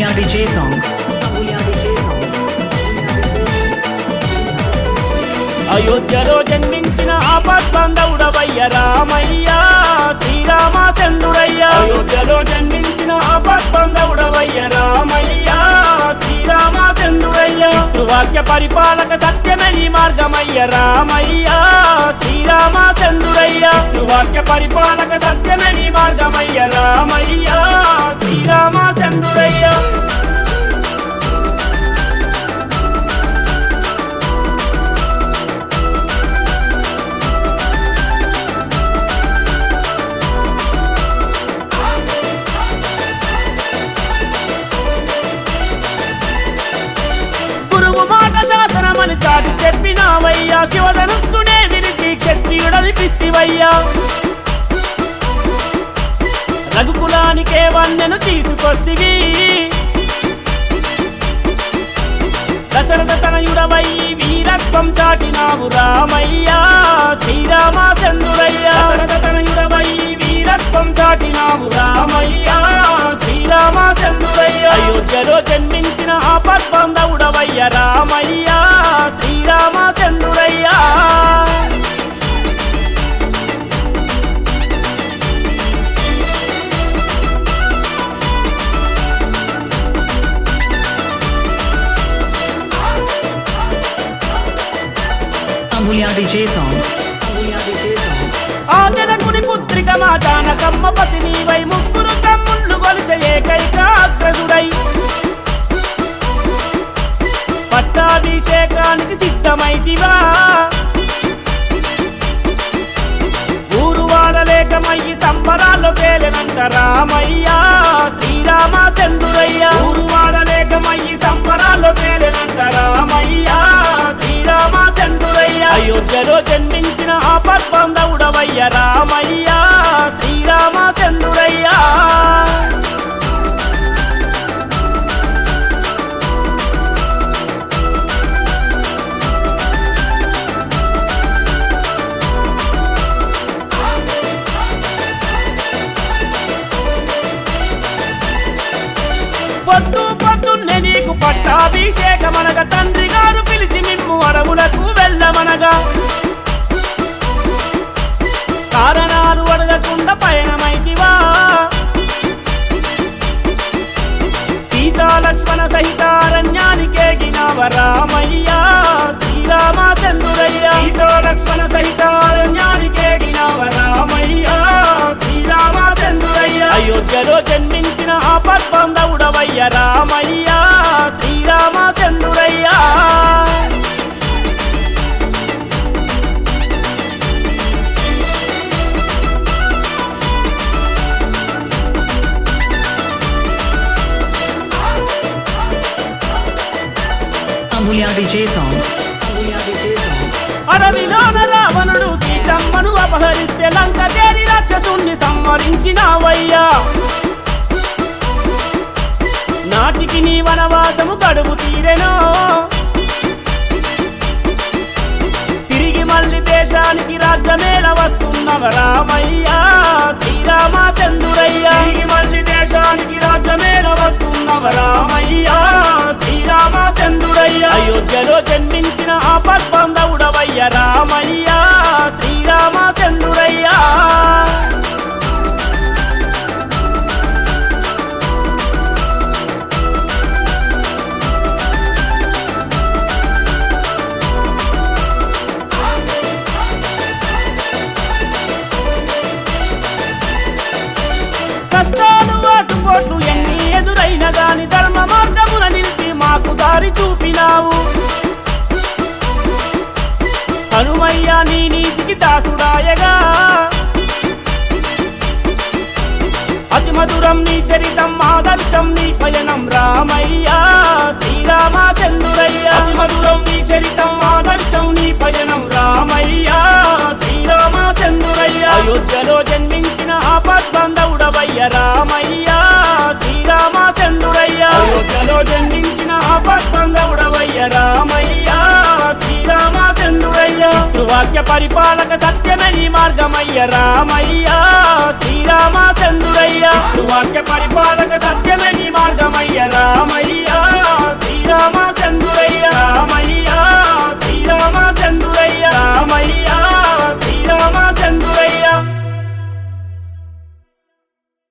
Amulya DJ songs. Amulya DJ songs. అయోధ్యలో జన్మించిన ఆపద్బంధవుడవయ్య రామయ్య శ్రీరామ చంద్రుడయ్య అయోధ్యలో జన్మించిన ఆపద్బంధవుడవయ్య రామయ్య శ్రీరామ చంద్రుడయ్య వాక్య పరిపాలక సత్యమే నీ మార్గమయ్య రామయ్య శ్రీరామ చంద్రుడయ్య వాక్య పరిపాలక సత్యమే నీ మార్గమయ్య రామయ్య శ్రీరామ చంద్రుడయ్య గురువు మాట శాసనమని చాటి చెప్పినావయ్యా శివధనుస్తునే విరిచి క్షత్రియుడనిపిస్తివయ్యా రఘుకులానికే వన్నెను తీసుకొస్తివి దశరథ తనయుడవై వీరత్వం చాటినావు రామయ్యా శ్రీరామ చంద్రుడయ్యా దశరథ తనయుడవై వీరత్వం చాటినావు రామయ్యా శ్రీరామ చంద్రుడయ్యా అయోధ్యలో జన్మించిన ఆపద్బంధవుడవయ్య రామయ్యా Srirama చంద్రుడయ్యా Amulya DJ songs. Amulya DJ songs. ఆ జనకుని పుత్రిక మా జానకమ్మ పతి నీవై ముగ్గురు తమ్ముళ్ళు కొలిచ ఏకైక అగ్రజుడై పట్టాభిషేకానికి సిద్ధమైతివా ఊరు వాడలేకమయ్యి సంబరాల్లో తేలినంత రామయ్యా శ్రీరామ చంద్రుడయ్యా ఊరు వాడలేకమయ్యి సంబరాల్లో తేలినంత రామయ్యా శ్రీరామ చంద్రుడయ్యా అయోధ్యలో జన్మించిన ఆపద్బంధవుడవయ్య రామయ్యా శ్రీరామ చంద్రుడయ్యా పొద్దు పొద్దున్నే నీకు పట్టాభిషేకమనగా తండ్రి గారు పిలిచి మిమ్ము అడవులకు వెళ్ళమనగా కారణాలు అడగకుండా పయనమైతివా సీతా లక్ష్మణ సహితారణ్యానికేగినవ రామయ్యా శ్రీరామ చంద్రుడయ్యా సీతా లక్ష్మణ సహితారణ్యానికేగినవ రామయ్యా శ్రీరామ చంద్రుడయ్యా అయోధ్యలో జన్మించిన ఆపద్బంధవుడవయ్య రామయ్యా Srirama చంద్రుడయ్యా Amulya DJ songs. Amulya DJ songs. అడవిలోన రావణుడు సీతమ్మను అపహరిస్తే లంక చేరి రాక్షసుణ్ణి సంహరించినావయ్యా నాటికి నీ వనవాసము గడువు తీరెనో తిరిగి మళ్ళీ దేశానికి రాజ్యమేళ వస్తున్నవ రామయ్యా శ్రీరామ చంద్రుడయ్యా తిరిగి మళ్ళీ దేశానికి రాజ్యమేళ వస్తున్నవ రామయ్యా శ్రీరామ చంద్రుడయ్యా అయోధ్యలో జన్మించిన ఆపద్బంధవుడవయ్య రామయ్యా శ్రీరామ చంద్రుడయ్యా కష్టాలు ఆటుపోట్లు ఎన్ని ఎదురైన గాని ధర్మ మార్గమున నిలిచి మాకు దారి చూపినావు హనుమయ్య నీ నీతికి దాసుడాయగా అతి మధురం నీ చరితం ఆదర్శం నీ పయనం రామయ్య శ్రీరామ చంద్రుడయ్య అతి మధురం నీ చరితం ఆదర్శం నీ పయనం రామయ్య శ్రీరామ చంద్రుడయ్య అయోధ్యలో జన్మించిన ఆపద్బంధవుడవయ్య రామయ్య శ్రీరామ చంద్రుడయ్య అయోధ్యలో జన్మించిన ఆపద్బంధవుడవయ్య రామయ్య శ్రీరామ చంద్రుడయ్య వాక్య పరిపాలక సత్యమే ఈ మార్గమయ్య రామయ్య శ్రీరామ చంద్రుడయ్య వాక్య పరిపాలక సత్యమే ఈ మార్గమయ్య రామ